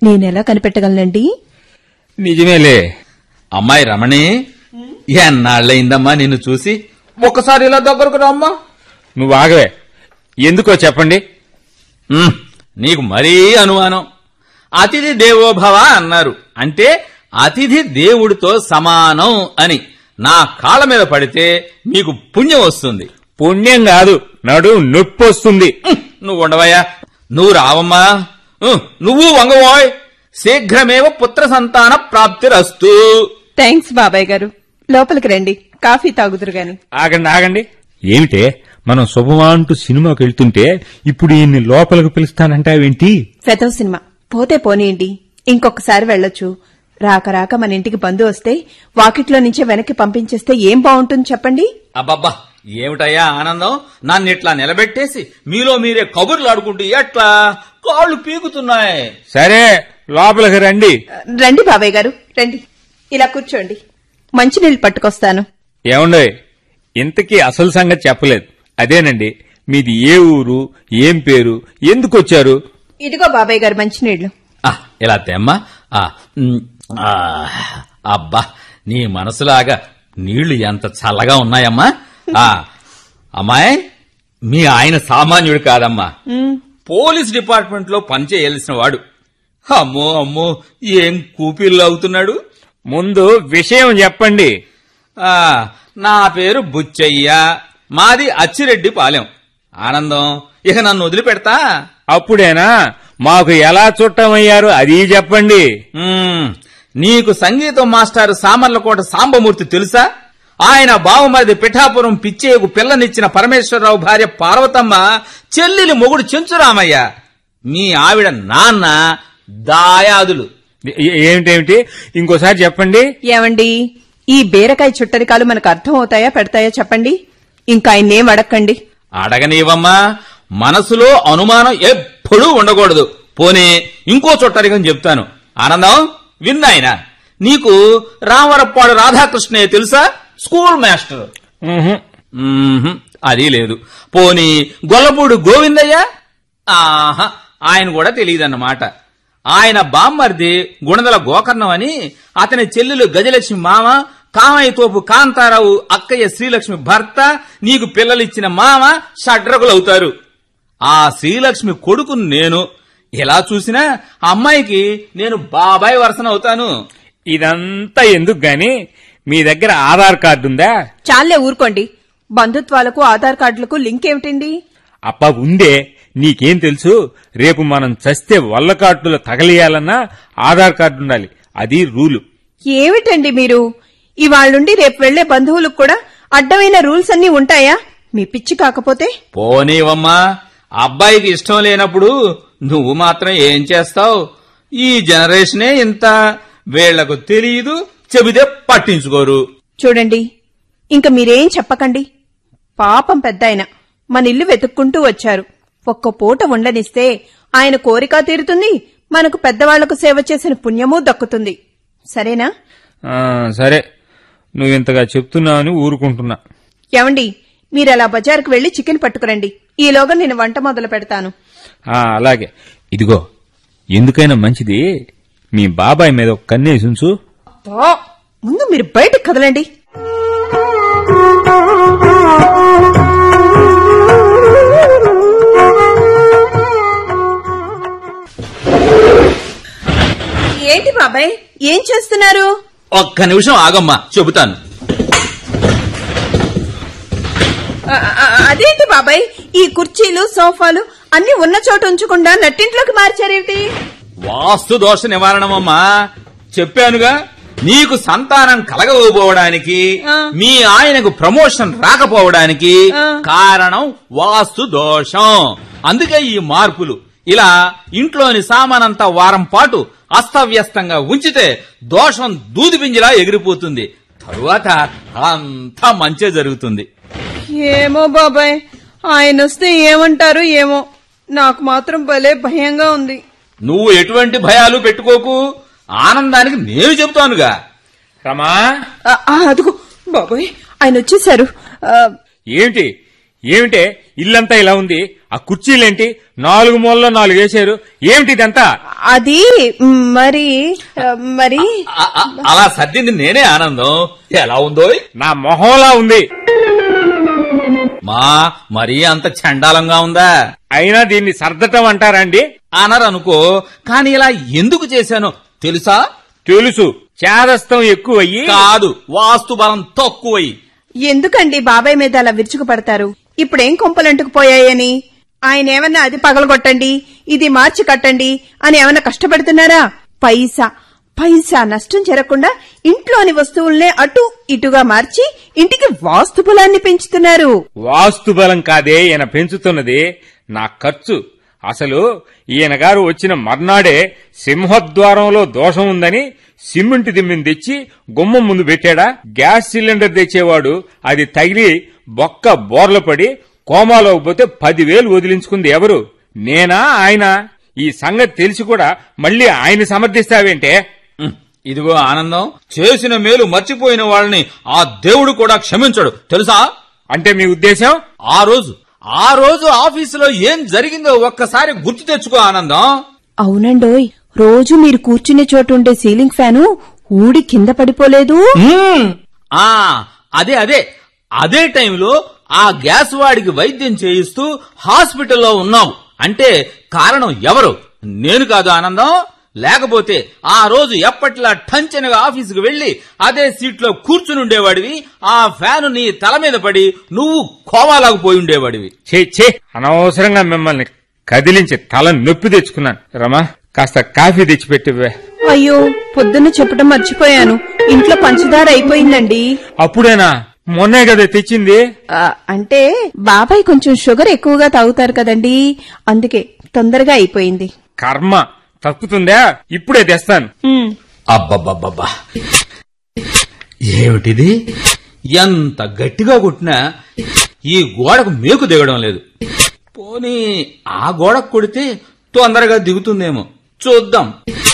నేనెలా కనిపెట్టగలనండి నిజమేలే అమ్మాయి రమణి ఎన్నాళ్ళయిందమ్మా నిన్ను చూసి ఒక్కసారి ఇలా దగ్గరకు రామ్మా నువ్వు ఆగవే ఎందుకో చెప్పండి ఉమ్, నీకు మరీ అనుమానం అతిథి దేవోభవ అన్నారు అంటే అతిథి దేవుడితో సమానం అని నా కాళ్ళ మీద పడితే మీకు పుణ్యం వస్తుంది పుణ్యం కాదు నడు నొప్పి వస్తుంది ఉమ్, నువ్వు ఉండవయ్యా నువ్వు రావమ్మా ఉమ్, నువ్వు వంగవోయ్ శీఘ్రమేవ పుత్ర సంతాన ప్రాప్తిరస్తు థ్యాంక్స్ బాబాయ్ గారు లోపలికి రండి కాఫీ తాగుదురు గాని ఆగండి ఆగండి ఏమిటే మనం శుభమా అంటూ సినిమాకి వెళ్తుంటే ఇప్పుడు ఈయన్ని లోపలికి పిలుస్తానంటావేంటి శతం సినిమా పోతే పోనీయండి ఇంకొకసారి వెళ్ళొచ్చు రాక రాక మన ఇంటికి బంధు వస్తే వాకిట్లో నుంచే వెనక్కి పంపించేస్తే ఏం బాగుంటుంది చెప్పండి అబ్బబ్బా ఏమిటయ్యా ఆనందం నన్ను ఇట్లా నిలబెట్టేసి మీలో మీరే కబుర్లు ఆడుకుంటూ ఎట్లా కాళ్ళు పీకుతున్నాయి సరే లోపలికి రండి రండి బాబాయ్ గారు రండి ఇలా కూర్చోండి మంచినీళ్ళు పట్టుకొస్తాను ఏమండోయ్ ఇంతకీ అసలు సంగతి చెప్పలేదు అదేనండి మీది ఏ ఊరు ఏం పేరు ఎందుకు వచ్చారు ఇదిగో బాబాయ్ గారు మంచినీళ్లు ఆ, ఇలా తెమ్మా ఆ, ఉమ్, ఆ, అబ్బా నీ మనసులాగా నీళ్లు ఎంత చల్లగా ఉన్నాయమ్మా ఆ, అమ్మాయి మీ ఆయన సామాన్యుడు కాదమ్మా పోలీస్ డిపార్ట్మెంట్ లో పనిచేయాల్సిన వాడు అమ్మో అమ్మో ఏం కూపిళ్ళు అవుతున్నాడు ముందు విషయం చెప్పండి ఆ నా పేరు బుచ్చయ్య మాది అచ్చిరెడ్డి పాలెం ఆనందం ఇక నన్ను వదిలిపెడతా అప్పుడేనా మాకు ఎలా చుట్టమయ్యారు అది చెప్పండి మ్మ్. నీకు సంగీతం మాస్టర్ సామర్లకోట సాంబమూర్తి తెలుసా ఆయన బావమరిది పిఠాపురం పిచ్చేకు పిల్లనిచ్చిన పరమేశ్వరరావు భార్య పార్వతమ్మ చెల్లెలి మొగుడు చెంచురామయ్య మీ ఆవిడ నాన్న దాయాదులు ఏ- ఏమిటేమిటి ఇంకోసారి చెప్పండి ఏమండి ఈ బీరకాయ చుట్టరికాలు మనకు అర్థం అవుతాయా పెడతాయా చెప్పండి ఇంకా ఆయన్నేం అడక్కండి అడగనీవమ్మా మనసులో అనుమానం ఎప్పుడూ ఉండకూడదు పోనీ ఇంకో చుట్టరికం చెప్తాను ఆనందం విన్నాయన నీకు రామవరప్పాడు రాధాకృష్ణయ్య తెలుసా స్కూల్ మాస్టర్ ఉహుం. మ్మ్హ్. అది లేదు పోనీ గొల్లపూడి గోవిందయ్య ఆహా ఆయన కూడా తెలియదన్నమాట ఆయన బామ్మర్ది గుణదల గోకర్ణం అని అతని చెల్లెలు గజలక్ష్మి మామ కామయ్య తోపు కాంతారావు అక్కయ్య శ్రీలక్ష్మి భర్త నీకు పిల్లలిచ్చిన మామ షడ్రకులవుతారు ఆ శ్రీలక్ష్మి కొడుకు నేను ఎలా చూసినా ఆ అమ్మాయికి నేను బాబాయ్ వరసనవుతాను ఇదంతా ఎందుకు గాని మీ దగ్గర ఆధార్ కార్డు ఉందా చాలే ఊరుకోండి బంధుత్వాలకు ఆధార్ కార్డులకు లింక్ ఏమిటండి అప్ప ఉందే నీకేం తెలుసు రేపు మనం చస్తే వల్ల కార్డులు తగలియాలన్నా ఆధార్ కార్డు ఉండాలి అది రూలు ఏమిటండి మీరు ఇవాళ్ళుండి రేపు వెళ్లే బంధువులకు కూడా అడ్డమైన రూల్స్ అన్నీ ఉంటాయా మీ పిచ్చి కాకపోతే పోనీవమ్మా అబ్బాయికి ఇష్టం లేనప్పుడు నువ్వు మాత్రం ఏం చేస్తావు ఈ జనరేషనే ఇంత వీళ్లకు తెలియదు చెబితే పట్టించుకోరు చూడండి ఇంక మీరేం చెప్పకండి పాపం పెద్దాయన మన ఇల్లు వెతుక్కుంటూ వచ్చారు ఒక్క పూట ఉండనిస్తే ఆయన కోరిక తీరుతుంది మనకు పెద్దవాళ్లకు సేవ చేసిన పుణ్యమూ దక్కుతుంది సరేనా ఆ, సరే నువ్వింతగా చెప్తున్నావని ఊరుకుంటున్నా ఏమండి మీరలా బజారుకు వెళ్లి చికెన్ పట్టుకురండి ఈలోగా నేను వంట మొదలు పెడతాను ఆ, అలాగే ఇదిగో ఎందుకైనా మంచిది మీ బాబాయ్ మీద ఒక కన్నేసి ఉంచు అబ్బా, ముందు మీరు బయటకు కదలండి ఏంటి బాబాయ్ ఏం చేస్తున్నారు ఒక్క నిమిషం ఆగమ్మా చెబుతాను ఆ, ఆ, అదేంటి బాబాయ్ ఈ కుర్చీలు సోఫాలు అన్ని ఉన్న చోట ఉంచకుండా నట్టింట్లోకి మార్చారేమిటి వాస్తు దోష నివారణమమ్మా చెప్పానుగా నీకు సంతానం కలగకపోవడానికి ఆ. మీ ఆయనకు ప్రమోషన్ రాకపోవడానికి ఆ. కారణం వాస్తు దోషం అందుకే ఈ మార్పులు ఇలా ఇంట్లోని సామానంతా వారం పాటు అస్తవ్యస్తంగా ఉంచితే దోషం దూదిపింజిలా ఎగిరిపోతుంది తరువాత అంతా మంచే జరుగుతుంది ఏమో బాబాయ్ ఆయన వస్తే ఏమంటారు ఏమో నాకు మాత్రం భలే భయంగా ఉంది నువ్వు ఎటువంటి భయాలు పెట్టుకోకు ఆనందానికి నేను చెబుతానుగా రమా ఆ, ఆ, అదిగో బాబాయ్ ఆయన వచ్చేసారు ఆ, ఏమిటి ఏమిటే ఇల్లంతా ఇలా ఉంది ఆ కుర్చీలేంటి నాలుగు మూలలో నాలుగు వేశారు ఏమిటి ఇదంతా అది మ్, మరి ఆ, మరి ఆ- ఆ- అలా సర్దింది నేనే ఆనందం ఎలా ఉందో నా మొహంలా ఉంది మా మరీ అంత చండాలంగా ఉందా అయినా దీన్ని సర్దటం అంటారండి అనరనుకో కాని ఇలా ఎందుకు చేశానో తెలుసా తెలుసు చేదస్తం ఎక్కువయ్యి కాదు వాస్తు బలం తక్కువై ఎందుకండి బాబాయ్ మీద అలా విరుచుకు పడతారు ఇప్పుడేం కొంపలంటుకుపోయాయని ఆయన ఏమన్నా అది పగలగొట్టండి ఇది మార్చి కట్టండి అని ఏమన్నా కష్టపడుతున్నారా పైసా పైసా నష్టం జరగకుండా ఇంట్లోని వస్తువుల్నే అటు ఇటుగా మార్చి ఇంటికి వాస్తు బలాన్ని పెంచుతున్నారు వాస్తు బలం కాదే ఈయన పెంచుతున్నది నా ఖర్చు అసలు ఈయన గారు వచ్చిన మర్నాడే సింహద్వారంలో దోషం ఉందని సిమెంట్ దిమ్మిని తెచ్చి గుమ్మం ముందు పెట్టాడా గ్యాస్ సిలిండర్ తెచ్చేవాడు అది తగిలి బొక్క బోర్ల పడి కోమాలోకి పోతే పదివేలు వదిలించుకుంది ఎవరు నేనా ఆయన ఈ సంగతి తెలిసి కూడా మళ్ళీ ఆయన సమర్థిస్తావేంటే ఉమ్, ఇదిగో ఆనందం చేసిన మేలు మర్చిపోయిన వాళ్ళని ఆ దేవుడు కూడా క్షమించడు తెలుసా అంటే మీ ఉద్దేశం ఆ రోజు ఆ రోజు ఆఫీసులో ఏం జరిగిందో ఒక్కసారి గుర్తు తెచ్చుకో ఆనందం అవునండోయ్ రోజు మీరు కూర్చునే చోటు ఉండే సీలింగ్ ఫ్యాను ఊడి కింద పడిపోలేదు మ్మ్. ఆ అదే అదే అదే టైంలో ఆ గ్యాస్ వాడికి వైద్యం చేయిస్తూ హాస్పిటల్లో ఉన్నావు అంటే కారణం ఎవరు నేను కాదు ఆనందం లేకపోతే ఆ రోజు ఎప్పట్లా టంచనగా ఆఫీసుకు వెళ్లి అదే సీట్లో కూర్చుని ఉండేవాడివి ఆ ఫ్యాను నీ తల మీద పడి నువ్వు కోమాలాగు పోయి ఉండేవాడివి చే చే అనవసరంగా మిమ్మల్ని కదిలించి తల నొప్పి తెచ్చుకున్నాను రమా కాస్త కాఫీ తెచ్చిపెట్టివే అయ్యో పొద్దున్న చెప్పడం మర్చిపోయాను ఇంట్లో పంచదార అయిపోయిందండి అప్పుడేనా మొన్నే కదా తెచ్చింది ఆ, అంటే బాబాయ్ కొంచెం షుగర్ ఎక్కువగా తాగుతారు కదండి అందుకే తొందరగా అయిపోయింది కర్మ తక్కుతుందా ఇప్పుడే తెస్తాను ఉమ్, అబ్బబ్బబ్బబ్బా ఏమిటిది ఎంత గట్టిగా కొట్టినా ఈ గోడకు మేకు దిగడం లేదు పోనీ ఆ గోడకు కొడితే తొందరగా దిగుతుందేమో చూద్దాం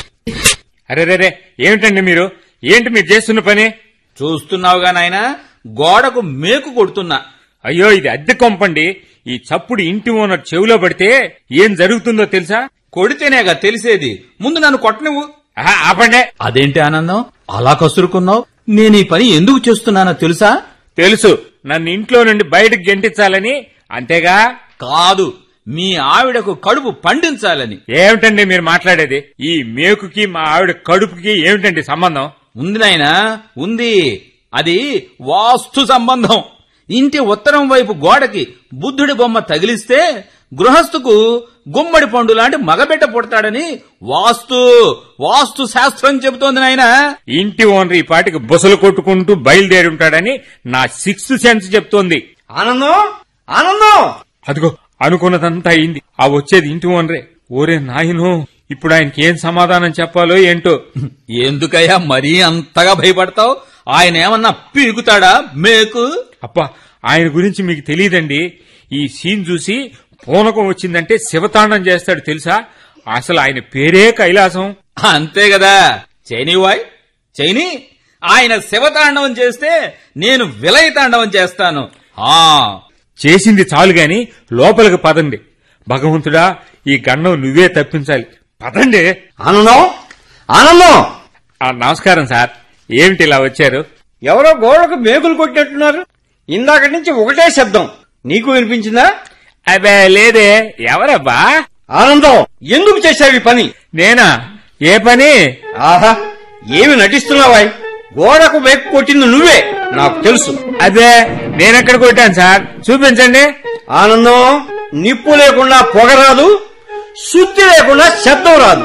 అరే రే రే ఏమిటండి మీరు ఏంటి మీరు చేస్తున్న పని చూస్తున్నావుగా నాయనా గోడకు మేకు కొడుతున్నా అయ్యో ఇది అద్దె కొంపండి ఈ చప్పుడు ఇంటి ఓనర్ చెవిలో పడితే ఏం జరుగుతుందో తెలుసా కొడితేనేగా తెలిసేది ముందు నన్ను కొట్టనివ్వు ఆహా, ఆపండే అదేంటి ఆనందం అలా కసురుకున్నావు నేను ఈ పని ఎందుకు చేస్తున్నానో తెలుసా తెలుసు నన్ను ఇంట్లో నుండి బయటకు గెంటించాలని అంతేగా కాదు మీ ఆవిడకు కడుపు పండించాలని ఏమిటండి మీరు మాట్లాడేది ఈ మేకుకి మా ఆవిడ కడుపుకి ఏమిటండి సంబంధం ఉంది నాయనా ఉంది అది వాస్తు సంబంధం ఇంటి ఉత్తరం వైపు గోడకి బుద్ధుడి బొమ్మ తగిలిస్తే గృహస్థుకు గుమ్మడి పండు లాంటి మగబిడ్డ పుడతాడని వాస్తు వాస్తు శాస్త్రం చెబుతోంది నాయనా ఇంటి ఓనర్ ఈ పాటికి బుసలు కొట్టుకుంటూ బయలుదేరి ఉంటాడని నా సిక్స్త్ సెన్స్ చెప్తోంది ఆనందం ఆనందం అదిగో అనుకున్నదంతా అయింది ఆ వచ్చేది ఇంటి ఓనరే ఓరే నాయను ఇప్పుడు ఆయనకి ఏం సమాధానం చెప్పాలో ఏంటో ఎందుకయ్యా మరీ అంతగా భయపడతావు ఆయన ఏమన్నా పీకుతాడా మేకు అబ్బా ఆయన గురించి మీకు తెలియదండి ఈ సీన్ చూసి పూనకం వచ్చిందంటే శివతాండం చేస్తాడు తెలుసా అసలు ఆయన పేరే కైలాసం అంతే కదా చైనీ వాయ్ చైనీ ఆయన శివతాండవం చేస్తే నేను విలయ తాండవం చేస్తాను ఆ చేసింది చాలు గాని లోపలికి పదండి భగవంతుడా ఈ గండం నువ్వే తప్పించాలి పదండి ఆనందం ఆనందం ఆ నమస్కారం సార్ ఏమిటి ఇలా వచ్చారు ఎవరో గోడకు మేకులు కొట్టినట్టున్నారు ఇందాక నుంచి ఒకటే శబ్దం నీకు వినిపించిందా అబ్బే లేదే ఎవరబ్బా ఆనందం ఎందుకు చేశావు ఈ పని నేనా ఏ పని ఆహా ఏమి నటిస్తున్నావా గోడకు మేకు కొట్టింది నువ్వే నాకు తెలుసు అదే నేనెక్కడ కొట్టాను సార్ చూపించండి ఆనందం నిప్పు లేకుండా పొగ రాదు శుద్ధి లేకుండా శబ్దం రాదు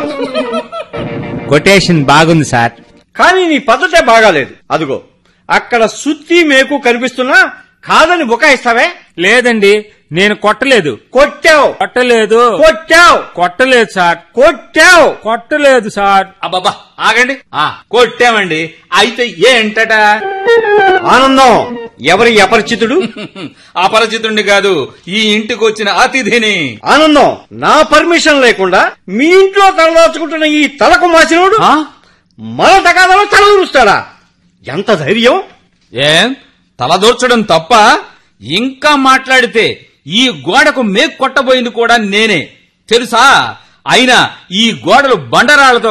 కొటేషన్ బాగుంది సార్ కానీ నీ పద్ధతే బాగాలేదు అదిగో అక్కడ సుత్తి మేకు కనిపిస్తున్నా కాదని బుకాయిస్తావే లేదండి నేను కొట్టలేదు కొట్టావు కొట్టలేదు కొట్టావు కొట్టలేదు సార్ కొట్టావు కొట్టలేదు సార్ అబ్బబ్బా ఆగండి ఆ కొట్టామండి అయితే ఏంటట ఆనందం ఎవరి అపరిచితుడు అపరిచితుణ్ణి కాదు ఈ ఇంటికి వచ్చిన అతిథిని ఆనందం నా పర్మిషన్ లేకుండా మీ ఇంట్లో తలదాచుకుంటున్న ఈ తలకు మాసినోడు ఆ? మన తగాదాలో తల ఊరుస్తాడా ఎంత ధైర్యం ఏం తలదూర్చడం తప్ప ఇంకా మాట్లాడితే ఈ గోడకు మేక్ కొట్టబోయింది కూడా నేనే తెలుసా అయినా ఈ గోడలు బండరాళ్లతో